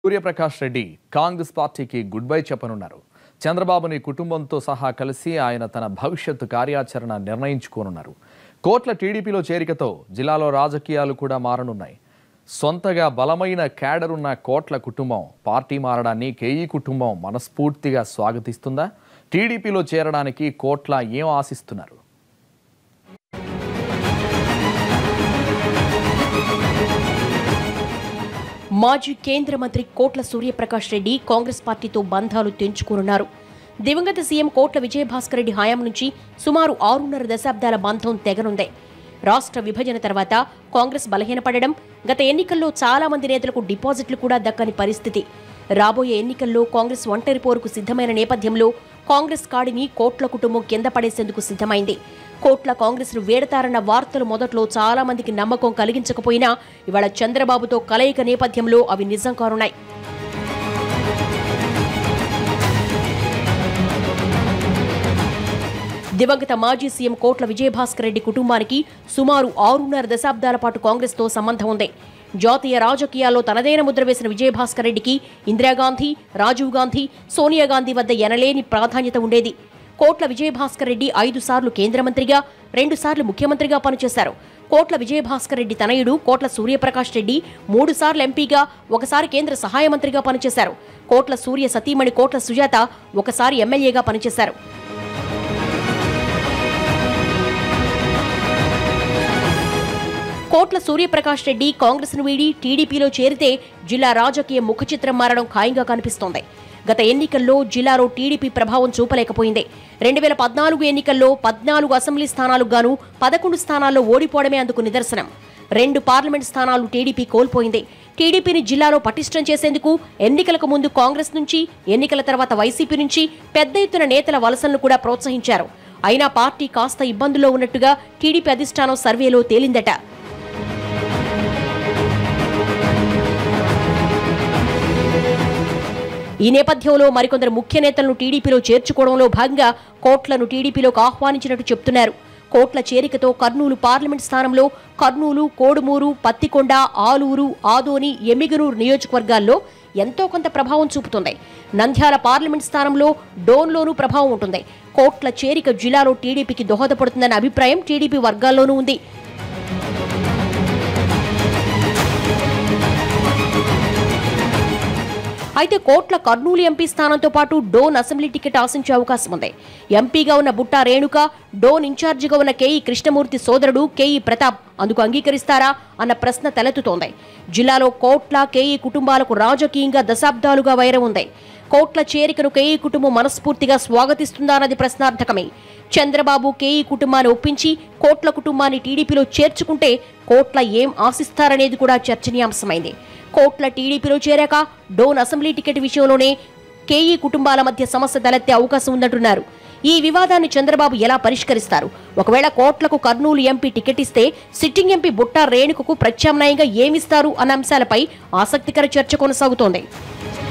సూర్యప్రకాష్ రెడ్డి కాంగ్రెస్ పార్టీకి good bye చెప్పనున్నారు చంద్రబాబుని కుటుంబంతో సహా కలిసి ఆయన తన భవిష్యత్తు కార్యాచరణ నిర్ణయించుకోనున్నారు కోట్ల టీడీపీలో చేరికతో జిల్లాలో రాజకీయాలు కూడా మారనున్నాయి సొంతగా బలమైన క్యాడర్ ఉన్న కోట్ల కుటుంబం పార్టీ మారడాన్ని కేఈ కుటుంబం మనస్ఫూర్తిగా స్వాగతిస్తుందా టీడీపీలో చేరడానికి కోట్ల ఏం ఆశిస్తున్నారు మాజీ కేంద్ర మంత్రి కోట్ల సూర్యప్రకాష్ రెడ్డి కాంగ్రెస్ పార్టీతో బంధాలు తెంచుకోనున్నారు దివంగత సీఎం కోట్ల విజయభాస్కర్ రెడ్డి హయాం నుంచి సుమారు ఆరున్నర దశాబ్దాల బంధం తెగనుంది రాష్ట్ర విభజన తర్వాత కాంగ్రెస్ బలహీనపడడం గత ఎన్నికల్లో చాలా మంది నేతలకు డిపాజిట్లు కూడా దక్కని పరిస్థితి రాబోయే ఎన్నికల్లో కాంగ్రెస్ ఒంటరి పోరుకు సిద్ధమైన నేపథ్యంలో కాంగ్రెస్ కాడిని కోట్ల కుటుంబం కింద పడేసేందుకు సిద్ధమైంది కోట్ల కాంగ్రెస్ను వేడతారన్న వార్తలు మొదట్లో చాలా మందికి నమ్మకం కలిగించకపోయినా ఇవాళ చంద్రబాబుతో కలయిక నేపథ్యంలో అవి నిజం కానున్నాయి దివంగత మాజీ సీఎం కోట్ల విజయభాస్కర్ రెడ్డి కుటుంబానికి సుమారు ఆరున్నర దశాబ్దాల పాటు కాంగ్రెస్తో సంబంధం ఉంది జాతీయ రాజకీయాల్లో తనదైన ముద్ర వేసిన విజయభాస్కర్ రెడ్డికి ఇందిరాగాంధీ రాజీవ్ గాంధీ సోనియా గాంధీ వద్ద ఎనలేని ప్రాధాన్యత ఉండేది కోట్ల విజయభాస్కర్ రెడ్డి ఐదు సార్లు కేంద్ర మంత్రిగా రెండు సార్లు ముఖ్యమంత్రిగా పనిచేశారు కోట్ల విజయభాస్కర్ రెడ్డి తనయుడు కోట్ల సూర్యప్రకాష్ రెడ్డి మూడు సార్లు ఎంపీగా ఒకసారి కేంద్ర సహాయ మంత్రిగా పనిచేశారు కోట్ల సూర్య సతీమణి కోట్ల సుజాత ఒకసారి ఎమ్మెల్యేగా పనిచేశారు కోట్ల సూర్యప్రకాష్ రెడ్డి కాంగ్రెస్ను వీడి టీడీపీలో చేరితే జిల్లా రాజకీయ ముఖచిత్రం మారడం ఖాయంగా కనిపిస్తోంది గత ఎన్నికల్లో జిల్లాలో టీడీపీ ప్రభావం చూపలేకపోయింది రెండు వేల పద్నాలుగు ఎన్నికల్లో పద్నాలుగు అసెంబ్లీ స్థానాలకు గాను పదకొండు స్థానాల్లో ఓడిపోవడమే అందుకు నిదర్శనం రెండు పార్లమెంట్ స్థానాలు టీడీపీ కోల్పోయింది టీడీపీని జిల్లాలో పటిష్టం చేసేందుకు ఎన్నికలకు ముందు కాంగ్రెస్ నుంచి ఎన్నికల తర్వాత వైసీపీ నుంచి పెద్ద ఎత్తున నేతల వలసలను కూడా ప్రోత్సహించారు అయినా పార్టీ కాస్త ఇబ్బందుల్లో ఉన్నట్టుగా టీడీపీ అధిష్టానం సర్వేలో తేలిందట ఈ నేపథ్యంలో మరికొందరు ముఖ్య నేతలను టీడీపీలో చేర్చుకోవడంలో భాగంగా కోట్లను టీడీపీలోకి ఆహ్వానించినట్టు చెప్తున్నారు కోట్ల చేరికతో కర్నూలు పార్లమెంట్ స్థానంలో కర్నూలు కోడుమూరు పత్తికొండ ఆలూరు ఆదోని ఎమ్మిగనూరు నియోజకవర్గాల్లో ఎంతో కొంత ప్రభావం చూపుతుంది నంద్యాల పార్లమెంట్ స్థానంలో డోన్లోనూ ప్రభావం ఉంటుంది కోట్ల చేరిక జిల్లాలో టీడీపీకి దోహదపడుతుందన్న అభిప్రాయం టీడీపీ వర్గాల్లోనూ ఉంది అయితే కోట్ల కర్నూలు ఎంపీ స్థానంతో పాటు డోన్ అసెంబ్లీ టికెట్ ఆశించే అవకాశం ఉంది ఎంపీగా ఉన్న బుట్టా రేణుక డోన్ ఇన్ఛార్జిగా ఉన్న కేఈ కృష్ణమూర్తి సోదరుడు కేఈ ప్రతాప్ అందుకు అంగీకరిస్తారా అన్న ప్రశ్న తలెత్తుతోంది జిల్లాలో కోట్ల కేఈ కుటుంబాలకు రాజకీయంగా దశాబ్దాలుగా వైరం ఉంది కోట్ల చేరికను కేఈ కుటుంబం మనస్ఫూర్తిగా స్వాగతిస్తుందా అన్నది ప్రశ్నార్థకమే చంద్రబాబు కేఈ కుటుంబాన్ని ఒప్పించి కోట్ల కుటుంబాన్ని టీడీపీలో చేర్చుకుంటే కోట్ల ఏం ఆశిస్తారనేది కూడా చర్చనీయాంశమైంది కోట్ల టీడీపీలో చేరాక డోన్ అసెంబ్లీ టికెట్ విషయంలోనే కేఈ కుటుంబాల మధ్య సమస్య తలెత్తే అవకాశం ఉందంటున్నారు ఈ వివాదాన్ని చంద్రబాబు ఎలా పరిష్కరిస్తారు ఒకవేళ కోట్లకు కర్నూలు ఎంపీ టికెట్ ఇస్తే సిట్టింగ్ ఎంపీ బుట్టా రేణుకకు ప్రత్యామ్నాయంగా ఏమిస్తారు అన్న అంశాలపై ఆసక్తికర చర్చ కొనసాగుతోంది